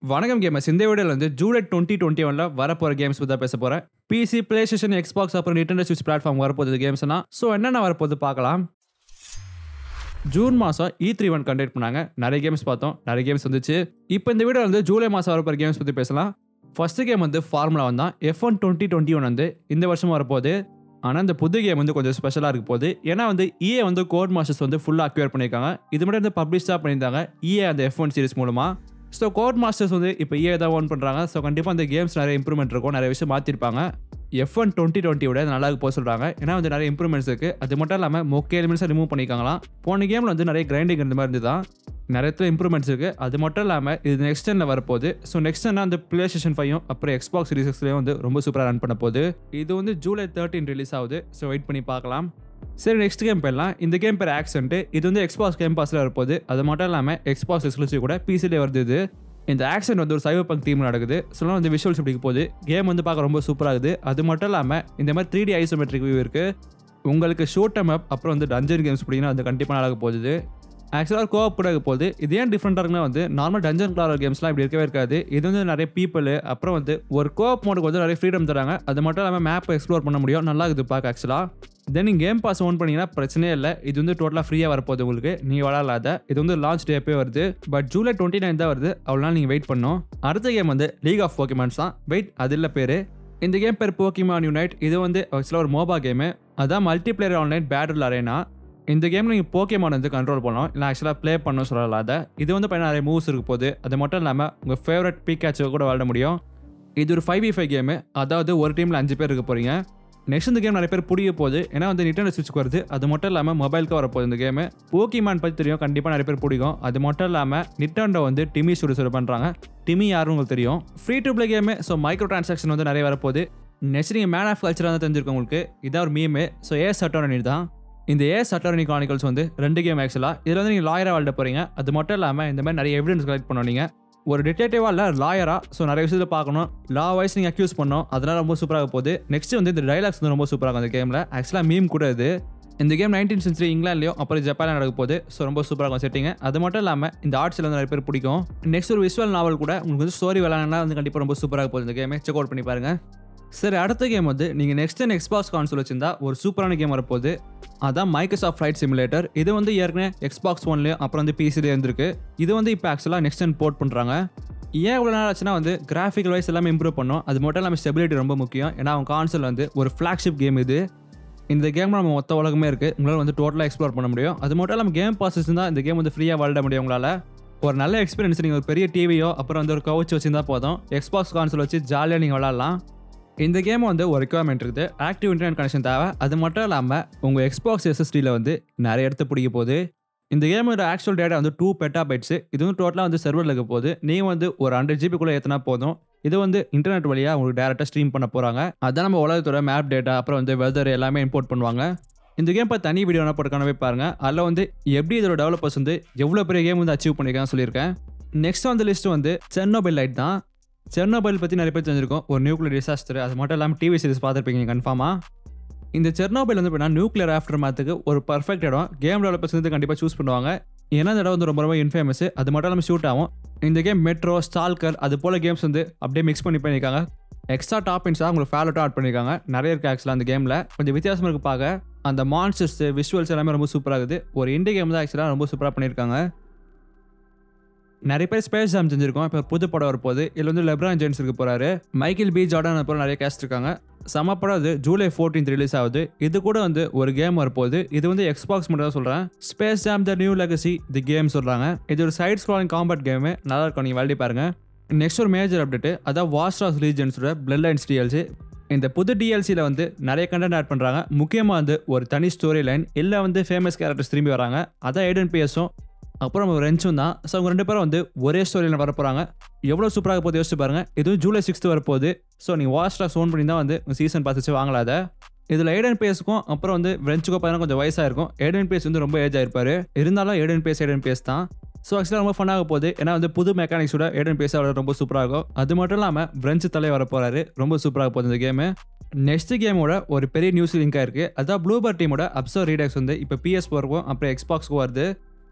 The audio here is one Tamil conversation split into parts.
வணக்கம் கேமர்ஸ் இந்த வீடியோவில் வந்து ஜூலை டுவெண்ட்டி டுவெண்ட்டி ஒனில் வரப்போகிற கேம்ஸ் பற்றி தான் பேச போகிறேன் பிசி பிளே ஸ்டேஷன் எக்ஸ்பாக்ஸ் அப்புறம் நிட்டண்டோ ஸ்விட்ச் பிளாட்ஃபார்ம் வரப்போகுது கேம்ஸ்னா ஸோ என்னென்ன வரப்போகுது பார்க்கலாம் ஜூன் மாதம் இ த்ரீ ஒன் கண்டக்ட் பண்ணாங்க நிறைய கேம்ஸ் பார்த்தோம் நிறைய கேம்ஸ் வந்துச்சு இப்போ இந்த வீடியோ வந்து ஜூலை மாதம் வரப்போகிற கேம்ஸ் பற்றி பேசலாம் ஃபர்ஸ்ட் கேம் வந்து ஃபார்முலா ஒன் தான் F one twenty twenty one வந்து இந்த வருஷம் வரப்போகுது ஆனால் இந்த புது கேம் வந்து கொஞ்சம் ஸ்பெஷலாக இருக்க போகுது ஏன்னா வந்து இஏ வந்து கோட் மாஸ்டர்ஸ் வந்து ஃபுல்லாக அக்யூர் பண்ணியிருக்காங்க இது மட்டும் வந்து பப்ளிஷாக பண்ணியிருந்தாங்க இஏ அந்த எஃப் ஒன் சீரிஸ் மூலமாக ஸோ கோட் மாஸ்டர்ஸ் வந்து இப்போ இஏ தான் ஓன் பண்ணுறாங்க ஸோ கண்டிப்பாக அந்த கேம்ஸ் நிறைய இம்ப்ரூவ்மெண்ட் இருக்கும் நிறைய விஷயம் மாற்றிருப்பாங்க எஃப் ஒன் டுவெண்ட்டி டுவெண்ட்டியோட நல்லா போக சொல்கிறாங்க ஏன்னா வந்து நிறைய இம்ப்ரூவ்மெண்ட்ஸ் இருக்குது அது மட்டும் இல்லாமல் மொக்க எலிமெண்ட்ஸை ரிமூவ் பண்ணியிருக்காங்களாம் போன கேமில் வந்து நிறைய கிரைண்டிங் இருந்த மாதிரி இருந்துதான் நிறைய இடத்துல இம்ப்ரூவ்மெண்ட்ஸ் இருக்குது அது மட்டும் இல்லாமல் இது நெக்ஸ்ட் டென்னில் வரப்போகுது ஸோ நெக்ஸ்ட் டென்னா அந்த பிளே ஸ்டேஷன் ஃபைவும் அப்புறம் எக்ஸ்பாக்ஸ் சீரிஸ்லேயும் வந்து ரொம்ப சூப்பராக ரன் பண்ண போகுது இது வந்து ஜூலை தேர்ட்டின் ரிலீஸ் ஆகுது ஸோ வெயிட் பண்ணி பார்க்கலாம் சரி நெக்ஸ்ட் கேம் போயிடலாம் இந்த கேம் பேர் ஆக்சென்ட் இது வந்து எக்ஸ்பாக்ஸ் கேம் பாஸில் வரப்போகுது அது மட்டும் இல்லாமல் எக்ஸ்பாக்ஸ் எக்ஸ்க்ளூசிவ் கூட பிசிலே வருது இது இந்த ஆக்சன் வந்து ஒரு சைவர் பங்க் தீம் நடக்குது சொல்லலாம் வந்து விஷுவல்ஸ் இப்படி போகுது கேம் வந்து பார்க்க ரொம்ப சூப்பராகுது அது மட்டும் இல்லாமல் இந்த மாதிரி த்ரீ டி ஐசோமெட்ரிக் வியூ இருக்குது உங்களுக்கு ஷூட் மேப் அப்புறம் வந்து டஞ்சன் கேம்ஸ் பிடிங்கன்னா அது கண்டிப்பாக நடக்க போகுது ஆக்சுவலாக கோவப் கூட இருக்க போகுது இது ஏன் டிஃப்ரெண்ட்டாக இருக்குன்னா வந்து நார்மல் டஞ்சன் கிளாரர் கேம்ஸ்லாம் இப்படி இருக்கவே இருக்காது இது வந்து நிறைய பீப்பிள் அப்புறம் வந்து ஒரு கோப் மோடுக்கு வந்து நிறைய ஃப்ரீடம் தராங்க அது மட்டும் இல்லாமல் மேப்பை எக்ஸ்ப்ளோர் பண்ண முடியும் நல்லா இருக்குது பார்க்க ஆக்சுவலாக தென் நீங்கள் கேம் பாஸ் ஓன் பண்ணீங்கன்னா பிரச்சனையே இல்லை இது வந்து டோட்டலாக ஃப்ரீயாக வரப்போகுது உங்களுக்கு நீங்கள் விளாட்லாத இது வந்து லான்ச் டே எப்போ வருது பட் ஜூலை டுவெண்ட்டி நைன் தான் வருது அவ்வளோ நாள் நீங்கள் வெயிட் பண்ணணும் அடுத்த கேம் வந்து லீக் ஆஃப் போக்கிமான்ஸ் தான் வெயிட் அது இல்லை பேர் இந்த கேம் பேர் போக்கிமான் யுனைட் இது வந்து ஆக்சுவலாக ஒரு மோபா கேமு அதான் மல்டிபிளேயர் ஆன்லைன் பேட்டில் அரேனா இந்த கேமில் நீங்கள் போக்கிமான் வந்து கண்ட்ரோல் பண்ணலாம் இல்லை ஆக்சுவலாக ப்ளே பண்ணணும் சொல்லலாம் அதை இது வந்து பண்ண நிறைய மூவ்ஸ் இருக்க போகுது அது மட்டும் இல்லாமல் உங்கள் ஃபேவரட் பீக்காச்சு கூட விளாட முடியும் இது ஒரு ஃபைவ் வி ஃபைவ் கேமு அதாவது ஒரு டீமில் அஞ்சு பேர் இருக்க போகிறீங்க நெக்ஸ்ட் இந்த கேம் நிறைய பேர் பிடிக்க போகுது ஏன்னா வந்து நிட்டனோ ஸ்விட்ச்க்கு வருது அது மட்டும் இல்லாமல் மொபைலுக்கு வரப்போகுது இந்த கேமு போக்கிமான் பற்றி தெரியும் கண்டிப்பாக நிறைய பேர் பிடிக்கும் அது மட்டும் இல்லாமல் நிட்டண்டோ வந்து டிமி ஸ்டுடியோஸ் பண்ணுறாங்க டிமி யாரும் உங்களுக்கு தெரியும் free to play game so micro transaction வந்து நிறைய வரப்போகுது நெக்ஸ்ட் நீங்கள் மேன் ஆஃப் கல்ச்சர் வந்து தெரிஞ்சிருக்கும் உங்களுக்கு இதான் ஒரு மீமு ஸோ ஏ சட்டோனி தான் இந்த ஏ சட்டோனி கானிக்கல்ஸ் வந்து ரெண்டு கேம் ஆக்சுவலாக இதில் வந்து நீங்கள் லாயராக வாழ்ட போகிறீங்க அது மட்டும் இல்லாமல் இந்த மாதிரி நிறைய எவிடன்ஸ் கலெக்ட் பண்ணோம் நீங்கள் ஒரு டிடெக்டிவாக இல்லை லாயரா ஸோ நிறைய விஷயத்தில் பார்க்கணும் லா வைஸ் நீங்கள் அக்யூஸ் பண்ணோம் அதெல்லாம் ரொம்ப சூப்பராக போகுது நெக்ஸ்ட் வந்து இந்த டைலாக்ஸ் வந்து ரொம்ப சூப்பராக இருக்கும் அந்த கேமில் ஆக்சுவலாக மீம் கூட இது இந்த கேம் நைன்டீன் சென்ச்சுரி இங்கிலாந்துலையும் அப்புறம் ஜப்பானில் நடக்க போகுது ஸோ ரொம்ப சூப்பராக இருக்கும் செட்டிங்க அது மட்டும் இல்லாமல் இந்த ஆர்ட்ஸில் வந்து நிறைய பேர் பிடிக்கும் நெக்ஸ்ட் ஒரு விஷுவல் நாவல் கூட உங்களுக்கு வந்து ஸ்டோரி விளாட்னா வந்து கண்டிப்பாக ரொம்ப சூப்பராக போகுது இந்த கேமை செக் அவுட் பண்ணி பாருங்க சரி அடுத்த கேம் வந்து நீங்கள் நெக்ஸ்ட் அண்ட் எக்ஸ்பாக்ஸ் கான்சோல் வச்சிருந்தா ஒரு சூப்பரான கேம் வரப்போகுது அதான் மைக்ரோசாஃப்ட் ஃப்ளைட் சிமுலேட்டர் இது வந்து ஏற்கனவே எக்ஸ்பாக்ஸ் ஒன்லேயும் அப்புறம் வந்து பிசிலே இருந்திருக்கு இது வந்து இப்போ ஆக்சுவலாக நெக்ஸ்ட் அண்ட் போர்ட் பண்ணுறாங்க ஏன் இவ்வளோ நேரம் ஆச்சுன்னா வந்து கிராஃபிக்கல் வைஸ் எல்லாமே இம்ப்ரூவ் பண்ணும் அது மட்டும் இல்லாமல் ஸ்டெபிலிட்டி ரொம்ப முக்கியம் ஏன்னா அவங்க கான்சல் வந்து ஒரு ஃப்ளாக்ஷிப் கேம் இது இந்த கேமில் நம்ம மொத்த உலகமே இருக்குது உங்களால் வந்து டோட்டலாக எக்ஸ்ப்ளோர் பண்ண முடியும் அது மட்டும் இல்லாமல் கேம் பாசஸ் தான் இந்த கேம் வந்து ஃப்ரீயாக விளாட முடியும் உங்களால் ஒரு நல்ல எக்ஸ்பீரியன்ஸ் நீங்கள் ஒரு பெரிய டிவியோ அப்புறம் வந்து ஒரு கவுச் வச்சிருந்தா போதும் எக்ஸ்பாக்ஸ் கான்சல் வச்சு ஜாலியாக நீங்கள் விளாட்லாம் இந்த கேம் வந்து ஒரு ரெக்குவயர்மெண்ட் இருக்குது ஆக்டிவ் இன்டர்நெட் கனெக்ஷன் தேவை அது மட்டும் இல்லாமல் உங்கள் எக்ஸ்பாக்ஸ் எஸ்எஸ்டியில் வந்து நிறைய இடத்த பிடிக்க போகுது இந்த கேமோட ஆக்சுவல் டேட்டா வந்து டூ பெட்டா பைட்ஸ் இது வந்து டோட்டலாக வந்து சர்வரில் இருக்க போகுது நீங்கள் வந்து ஒரு ஹண்ட்ரட் ஜிபிக்குள்ளே ஏற்றினா போதும் இது வந்து இன்டர்நெட் வழியாக உங்களுக்கு டேரெக்டாக ஸ்ட்ரீம் பண்ண போகிறாங்க அதான் நம்ம உலகத்தோட மேப் டேட்டா அப்புறம் வந்து வெதர் எல்லாமே இம்போர்ட் பண்ணுவாங்க இந்த கேம் இப்போ தனி வீடியோ என்ன போட்டுக்கானவே பாருங்க அதில் வந்து எப்படி இதோட டெவலப்பர்ஸ் வந்து எவ்வளோ பெரிய கேம் வந்து அச்சீவ் பண்ணியிருக்கான்னு சொல்லியிருக்கேன் நெக்ஸ்ட் வந்து லிஸ்ட் வந்து சென்னோபைல் லைட் தான் செர்னோபைல் பற்றி நிறைய பேர் தெரிஞ்சிருக்கும் ஒரு நியூக்ளியர் டிசாஸ்டர் அது மட்டும் இல்லாமல் டிவி சீரிஸ் பார்த்துருப்பீங்க கன்ஃபார்மாக இந்த செர்னோபைல் வந்து எப்படின்னா நியூக்ளியர் ஆஃப்டர் மாத்துக்கு ஒரு பர்ஃபெக்ட் இடம் கேம் டெவலப்பர்ஸ் வந்து கண்டிப்பாக சூஸ் பண்ணுவாங்க ஏன்னா இந்த இடம் வந்து ரொம்ப ரொம்ப இன்ஃபேமஸ் அது மட்டும் இல்லாமல் ஷூட் ஆகும் இந்த கேம் மெட்ரோ ஸ்டால்கர் அது போல் கேம்ஸ் வந்து அப்படியே மிக்ஸ் பண்ணி பண்ணியிருக்காங்க எக்ஸ்ட்ரா டாப்பின்ஸாக உங்களுக்கு ஃபேலட்டாக ஆட் பண்ணியிருக்காங்க நிறைய இருக்குது ஆக்சுவலாக அந்த கேமில் கொஞ்சம் வித்தியாசமாக இருக்கு பார்க்க அந்த மான்ஸ்டர்ஸ் விஷுவல்ஸ் எல்லாமே ரொம்ப சூப்பராக இருக்குது ஒரு இண்டி கேம் தான் ஆக்சுவலாக ரொம்ப சூப்பராக பண்ணியிருக்காங்க நிறைய பேர் ஸ்பேஸ் ஜாம் செஞ்சிருக்கோம் இப்போ புது படம் வரப்போகுது இதில் வந்து லெப்ரான் ஜேம்ஸ் இருக்க போகிறாரு மைக்கேல் பி ஜார்டன் அப்புறம் நிறைய கேஸ்ட் இருக்காங்க செம படம் அது ஜூலை ஃபோர்டீன்த் ரிலீஸ் ஆகுது இது கூட வந்து ஒரு கேம் வரப்போகுது இது வந்து எக்ஸ்பாக்ஸ் மட்டும் தான் சொல்கிறேன் Space Jam the new legacy the game சொல்கிறாங்க இது ஒரு சைட் ஸ்க்ராலிங் காம்பேட் கேமு நல்லா இருக்கும் நீங்கள் விளையாடி பாருங்க நெக்ஸ்ட் ஒரு மேஜர் அப்டேட் அதான் வாஸ்ட் ஆஃப் லீஜன்ஸோட பிளட் லைன்ஸ் டிஎல்சி இந்த புது டிஎல்சியில் வந்து நிறைய கண்டென்ட் ஆட் பண்ணுறாங்க முக்கியமாக வந்து ஒரு தனி ஸ்டோரி லைன் இல்லை வந்து ஃபேமஸ் கேரக்டர்ஸ் திரும்பி வராங்க அதான் ஏடன் பிஎஸும் அப்புறம் ரெஞ்சும் தான் ஸோ அவங்க ரெண்டு பேரும் வந்து ஒரே ஸ்டோரியில் வர போகிறாங்க எவ்வளோ சூப்பராக போகுது யோசிச்சு பாருங்க இதுவும் ஜூலை சிக்ஸ்த்து வரப்போகுது ஸோ நீங்கள் வாஸ்டாக ஃபோன் பண்ணி தான் வந்து சீசன் பார்த்துச்சு வாங்கலாத இதில் ஏடன் பேஸுக்கும் அப்புறம் வந்து ஃப்ரெஞ்சுக்கும் பார்த்தீங்கன்னா கொஞ்சம் வயசாக இருக்கும் ஏடன் பேஸ் வந்து ரொம்ப ஏஜ் ஆயிருப்பாரு இருந்தாலும் ஏடன் பேஸ் ஏடன் பேஸ் தான் ஸோ ஆக்சுவலாக ரொம்ப ஃபன்னாக போகுது ஏன்னா வந்து புது மெக்கானிக்ஸோட ஏடன் பேஸ் அவரோட ரொம்ப சூப்பராக இருக்கும் அது மட்டும் இல்லாமல் ஃப்ரெஞ்சு தலை வர போகிறாரு ரொம்ப சூப்பராக போகுது இந்த கேமு நெக்ஸ்ட் கேமோட ஒரு பெரிய நியூஸ் லிங்காக இருக்குது அதான் ப்ளூபர் டீமோட அப்சர் ரீடக்ஸ் வந்து இப்போ பிஎஸ் ஃபோருக்கும் அப்புறம் எக்ஸ்பாக்ஸ்க்கும் வருது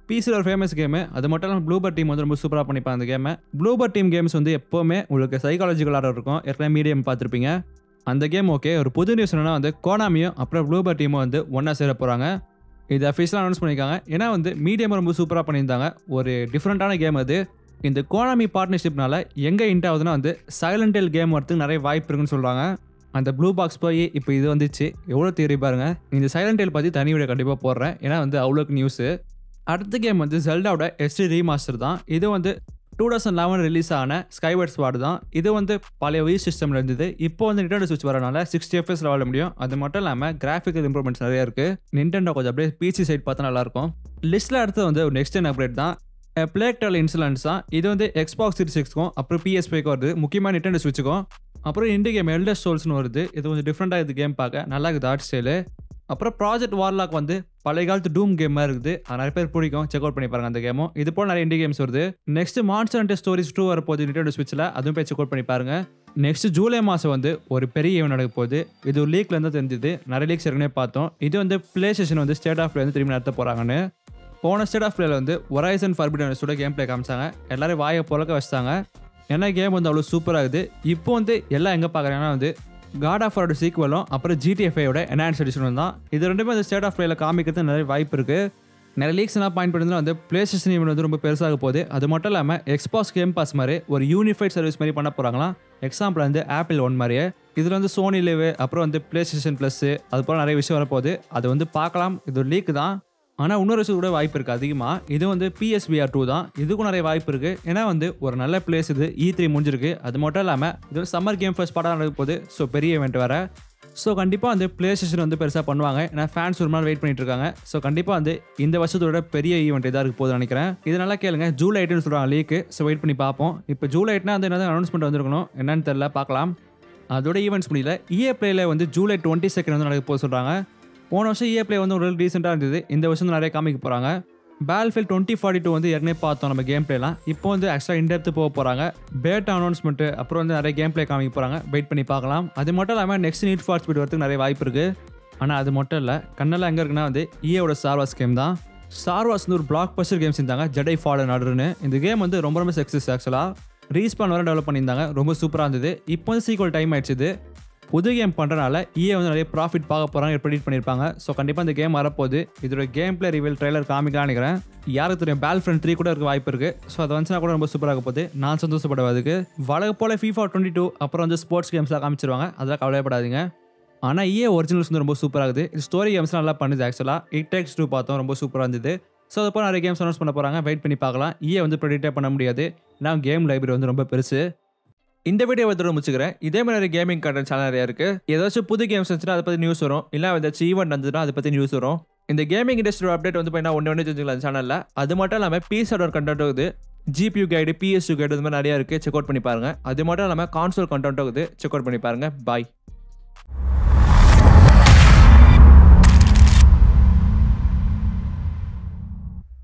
பிசியில் ஒரு ஃபேமஸ் கேமு அது மட்டும் இல்லாமல் ப்ளூபர் டீம் வந்து ரொம்ப சூப்பராக பண்ணிப்பாங்க அந்த கேமை ப்ளூபர் டீம் கேம்ஸ் வந்து எப்போவுமே உங்களுக்கு சைக்காலஜிக்கலாக இருக்கும் ஏற்கனவே மீடியம் பார்த்துருப்பீங்க அந்த கேம் ஓகே ஒரு புது நியூஸ் என்னன்னா வந்து கோனாமியும் அப்புறம் ப்ளூபர் டீமும் வந்து ஒன்றா சேர போகிறாங்க இது அஃபீஷியலாக அனௌன்ஸ் பண்ணியிருக்காங்க ஏன்னா வந்து மீடியம் ரொம்ப சூப்பராக பண்ணியிருந்தாங்க ஒரு டிஃப்ரெண்ட்டான கேம் அது இந்த கோனாமி பார்ட்னர்ஷிப்னால எங்கே இன்ட் ஆகுதுன்னா வந்து சைலண்டல் கேம் வரதுக்கு நிறைய வாய்ப்பு இருக்குன்னு சொல்கிறாங்க அந்த ப்ளூ பாக்ஸ் போய் இப்போ இது வந்துச்சு எவ்வளோ தேரி பாருங்க இந்த சைலண்ட் டேல் பற்றி தனி வீடியோ கண்டிப்பாக போடுறேன் ஏன்னா வந்து அவ்வளோக்கு நியூஸு அடுத்த கேம் வந்து ஜெல்டாவோட எஸ்டி ரீமாஸ்டர் தான் இது வந்து டூ தௌசண்ட் லெவன் ரிலீஸ் ஆன ஸ்கைவர்ட் ஸ்வாட் தான் இது வந்து பழைய வி சிஸ்டமில் இருந்தது இப்போ வந்து நிண்டோ ஸ்விட்ச் வரனால சிக்ஸ்டி எஃப்எஸ் விளாட முடியும் அது மட்டும் இல்லாமல் கிராஃபிக்கல் இம்ப்ரூவ்மெண்ட்ஸ் நிறைய இருக்குது நிண்டோ கொஞ்சம் அப்படியே பிசி சைட் பார்த்தா நல்லாயிருக்கும் லிஸ்ட்டில் அடுத்து வந்து ஒரு நெக்ஸ்ட் ஜென் அப்டேட் தான் பிளேக்டல் இன்சுலன்ஸ் தான் இது வந்து எக்ஸ்பாக்ஸ் சீரிஸ் சிக்ஸ்க்கும் அப்புறம் பிஎஸ்பிக்கு வருது முக்கியமாக நிட்டெண்டோ ஸ்விட்சுக்கும் அப்புறம் இண்டி கேம் எல்டர் சோல்ஸ்னு வருது இது கொஞ்சம் டிஃப்ரெண்ட்டாக இது கேம் பார்க்க நல்லா இருக்குது ஆர்ட் ஸ்டைலு அப்புறம் ப்ராஜெக்ட் வார்லாக் வந்து பழைய காலத்து டூம் கேம் மாதிரி இருக்குது அது நிறைய பேர் பிடிக்கும் செக் அவுட் பண்ணி பாருங்க அந்த கேமும் இது போல் நிறைய இண்டி கேம்ஸ் வருது next monster and stories two வரப்போகுது நிட்டெண்டோ ஸ்விட்சில் அதுவும் போய் செக் அவுட் பண்ணி பாருங்க நெக்ஸ்ட் ஜூலை மாதம் வந்து ஒரு பெரிய ஈவெண்ட் நடக்க போகுது இது ஒரு லீக்ல இருந்து தெரிஞ்சது நிறைய லீக்ஸ் ஏற்கனவே பார்த்தோம் இது வந்து பிளே ஸ்டேஷன் வந்து ஸ்டேட் ஆஃப் வந்து திரும்பி நடத்த போகிறாங்கன்னு போன ஸ்டேட் ஆஃப் பிளேல வந்து ஒரைசன் ஃபர்பிடன் கூட கேம் பிளே காமிச்சாங்க எல்லாரும் வாயை புழக்க வச்சிட்டாங்க ஏன்னா கேம் வந்து அவ்வளோ சூப்பராக இருக்குது இப்போ வந்து எல்லாம் எங்கே பார்க்குறாங்கன்னா வந்து காட் ஆஃப் வாரோட சீக்வலும் அப்புறம் ஜிடிஎஃப்ஐயோட என்ஹான்ஸ் எடிஷனும் தான் இது ரெண்டுமே அந்த ஸ்டேட் ஆஃப் பிளேல காமிக்கிறது நிறைய வாய்ப்பு இருக்குது நிறைய லீக்ஸ் எல்லாம் பாயிண்ட் பண்ணி வந்து பிளே ஸ்டேஷன் ஈவெண்ட் வந்து ரொம்ப பெருசாக போகுது அது மட்டும் இல்லாமல் எக்ஸ்பாஸ் கேம் பாஸ் மாதிரி ஒரு யூனிஃபைட் சர்வீஸ் மாதிரி பண்ண போகிறாங்களாம் எக்ஸாம்பிள் வந்து ஆப்பிள் ஒன் மாதிரியே இதில் வந்து சோனி லிவ் அப்புறம் வந்து பிளே ஸ்டேஷன் ப்ளஸ் அது போல் நிறைய விஷயம் வரப்போகுது அது வந்து பார்க்கலாம் இது ஒரு லீக் தான் ஆனால் இன்னொரு விஷயம் கூட வாய்ப்பு இருக்குது அதிகமாக இது வந்து பிஎஸ்பிஆர் டூ தான் இதுக்கும் நிறைய வாய்ப்பு இருக்குது ஏன்னா வந்து ஒரு நல்ல பிளேஸ் இது இ த்ரீ முடிஞ்சிருக்கு அது மட்டும் இல்லாமல் இது வந்து சம்மர் கேம் ஃபர்ஸ்ட் படம் நடக்க போகுது ஸோ பெரிய இவெண்ட் வேறு ஸோ கண்டிப்பாக வந்து பிளே ஸ்டேஷன் வந்து பெருசாக பண்ணுவாங்க ஏன்னா ஃபேன்ஸ் ஒரு நாள் வெயிட் பண்ணிட்டு இருக்காங்க ஸோ கண்டிப்பாக வந்து இந்த வருஷத்தோட பெரிய ஈவெண்ட் இதாக இருக்க போகுதுன்னு நினைக்கிறேன் இது நல்லா கேளுங்க ஜூலை எட்டுன்னு சொல்கிறாங்க லீக்கு ஸோ வெயிட் பண்ணி பார்ப்போம் இப்போ ஜூலை எட்டுனா வந்து என்ன அனௌன்ஸ்மெண்ட் வந்திருக்கணும் என்னன்னு தெரியல பார்க்கலாம் அதோட ஈவெண்ட்ஸ் முடியல இஏ பிளேல வந்து ஜூலை டுவெண்ட்டி செகண்ட் வந்து நடக்க போக சொல்கிறாங்க போன வருஷம் இஏ பிளே வந்து ஒரு ரீசெண்டாக இருந்தது இந்த வருஷம் வந்து நிறைய காமிக்க போகிறாங்க பேல்ஃபீல் டுவெண்ட்டி ஃபார்ட்டி டூ வந்து ஏற்கனவே பார்த்தோம் நம்ம கேம் பிளேலாம் இப்போ வந்து எக்ஸ்ட்ரா இன்டெப்த்து போக போகிறாங்க பேட் அனௌன்ஸ்மெண்ட்டு அப்புறம் வந்து நிறைய கேம் பிளே காமிக்க போகிறாங்க வெயிட் பண்ணி பார்க்கலாம் அது மட்டும் இல்லாமல் நெக்ஸ்ட் நீட் ஃபார் ஸ்பீட் வரதுக்கு நிறைய வாய்ப்பு இருக்குது ஆனால் அது மட்டும் இல்லை கண்ணெல்லாம் எங்கே இருக்குன்னா வந்து இஏவோட ஸ்டார்வாஸ் கேம் தான் ஸ்டார்வாஸ் வந்து ஒரு பிளாக் பஸ்டர் கேம்ஸ் இருந்தாங்க ஜடை ஃபாலன் ஆர்டர்னு இந்த கேம் வந்து ரொம்ப ரொம்ப சக்ஸஸ் ஆக்சுவலாக ரீஸ்பான் வர டெவலப் பண்ணியிருந்தாங்க ரொம்ப சூப்பராக இருந்தது இப்போ வந்து சீக்வல் டைம் ஆயிடுச்சு இது. புது கேம் பண்ணுறனால இஏ வந்து நிறைய ப்ராஃபிட் பார்க்க போகிறாங்க ப்ரெடிட் பண்ணியிருப்பாங்க ஸோ கண்டிப்பாக இந்த கேம் வரப்போகுது இதோட கேம் பிளே ரிவீல் ட்ரைலர் காமிக்கலாம்னு நினைக்கிறேன் யாருக்கு தெரியும் பேல் ஃப்ரெண்ட் த்ரீ கூட இருக்க வாய்ப்பு இருக்குது ஸோ அது வந்துச்சுன்னா கூட ரொம்ப சூப்பராக இருக்க போகுது நான் சந்தோஷப்படுவேன் அதுக்கு வழக்க போல் ஃபீஃபா டுவெண்ட்டி டூ அப்புறம் வந்து ஸ்போர்ட்ஸ் கேம்ஸ்லாம் காமிச்சிருவாங்க அதெல்லாம் கவலைப்படாதீங்க ஆனால் இஏ ஒரிஜினல்ஸ் வந்து ரொம்ப சூப்பராக இருக்குது இது ஸ்டோரி கேம்ஸ்லாம் நல்லா பண்ணுது ஆக்சுவலாக இட் டேக்ஸ் டூ பார்த்தோம் ரொம்ப சூப்பராக இருந்தது ஸோ அது போல் நிறைய கேம்ஸ் அனௌன்ஸ் பண்ண போகிறாங்க வெயிட் பண்ணி பார்க்கலாம் இஏ வந்து ப்ரெடிக்டே பண்ண முடியாது ஏன்னா கேம் லைப்ரரி வந்து ரொம்ப பெருசு இந்த வீடியோ வந்து முடிச்சுக்கிறேன் இதே மாதிரி கேமிங் கண்டென்ட் சேனல் நிறைய இருக்கு ஏதாச்சும் புது கேம்ஸ் வந்துச்சுன்னா அதை பற்றி நியூஸ் வரும் இல்லை ஏதாச்சும் ஈவெண்ட் வந்துச்சுன்னா அதை பற்றி நியூஸ் வரும் இந்த கேமிங் இண்டஸ்ட்ரியோட அப்டேட் வந்து பார்த்தீங்கன்னா ஒன்று ஒன்று தெரிஞ்சுக்கலாம் அந்த சேனலில் அது மட்டும் இல்லாமல் பிஎஸோட கண்டென்ட் இருக்குது ஜிபியூ கைடு பிஎஸ்யூ கைடு இந்த மாதிரி நிறையா இருக்குது செக் அவுட் பண்ணி பாருங்க அது மட்டும் இல்லாமல் கான்சோல் கண்டென்ட் இருக்குது செக் அவுட் பண்ணி பாருங்க பாய்